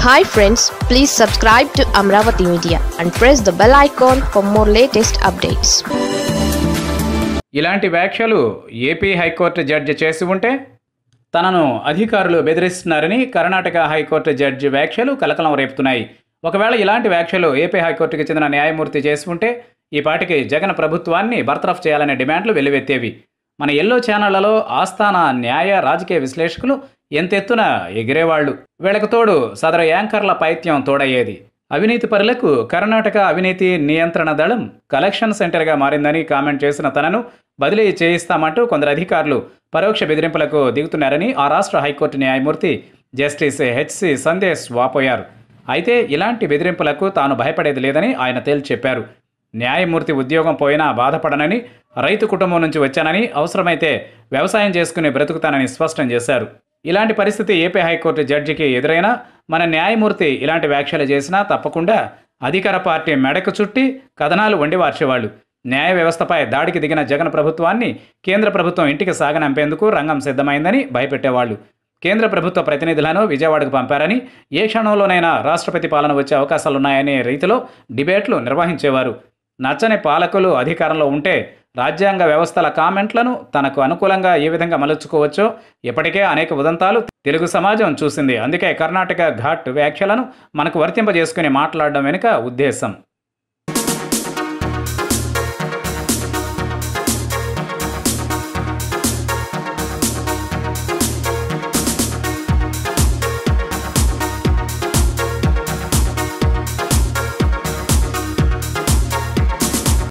hi friends please subscribe to Amaravati media and press the bell icon for more latest updates ఇలాంటి వ్యాఖ్యలు AP high court judge చేసి ఉంటే తనను అధికారులు బెదిరిస్తున్నారని కర్ణాటక హైకోర్టు జడ్జి వ్యాఖ్యలు కలకలం రేపుతున్నాయి ఒకవేళ ఇలాంటి వ్యాఖ్యలు ఏపీ హైకోర్టుకి చెందిన న్యాయమూర్తి చేసి ఉంటే ఈ పాటికి జగన్ ప్రభుత్వాన్ని బర్తరఫ్ చేయాలనే డిమాండ్లు వెల్లువెత్తేవి మన ఎల్లో ఛానళ్లలో ఆస్థాన న్యాయ రాజకీయ విశ్లేషకులు ఎంతెత్తున ఎగిరేవాళ్లు వీళ్ళకు తోడు సదరు యాంకర్ల పైత్యం తోడయ్యేది అవినీతి పరులకు కర్ణాటక అవినీతి నియంత్రణ దళం కలెక్షన్ సెంటర్గా మారిందని కామెంట్ చేసిన తనను బదిలీ చేయిస్తామంటూ కొందరు అధికారులు పరోక్ష బెదిరింపులకు దిగుతున్నారని ఆ రాష్ట్ర హైకోర్టు న్యాయమూర్తి జస్టిస్ హెచ్సి సందేశ్ వాపోయారు అయితే ఇలాంటి బెదిరింపులకు తాను భయపడేది లేదని ఆయన తేల్చి చెప్పారు న్యాయమూర్తి ఉద్యోగం పోయినా బాధపడనని రైతు కుటుంబం నుంచి వచ్చానని అవసరమైతే వ్యవసాయం చేసుకుని బ్రతుకుతానని స్పష్టం చేశారు ఇలాంటి పరిస్థితి ఏపీ హైకోర్టు జడ్జికి ఎదురైనా మన న్యాయమూర్తి ఇలాంటి వ్యాఖ్యలు చేసినా తప్పకుండా అధికార పార్టీ మెడకు చుట్టి కథనాలు వండి వార్చేవాళ్ళు న్యాయ వ్యవస్థపై దాడికి దిగిన జగన్ ప్రభుత్వాన్ని కేంద్ర ప్రభుత్వం ఇంటికి సాగనంపేందుకు రంగం సిద్ధమైందని భయపెట్టేవాళ్ళు కేంద్ర ప్రభుత్వ ప్రతినిధులను విజయవాడకు పంపారని ఏ క్షణంలోనైనా రాష్ట్రపతి పాలన వచ్చే అవకాశాలున్నాయనే రీతిలో డిబేట్లు నిర్వహించేవారు నచ్చని పాలకులు అధికారంలో ఉంటే రాజ్యాంగ వ్యవస్థల కామెంట్లను తనకు అనుకూలంగా ఏ విధంగా మలుచుకోవచ్చో ఇప్పటికే అనేక ఉదంతాలు తెలుగు సమాజం చూసింది అందుకే కర్ణాటక ఘాట్ వ్యాఖ్యలను మనకు వర్తింపజేసుకుని మాట్లాడడం వెనుక ఉద్దేశం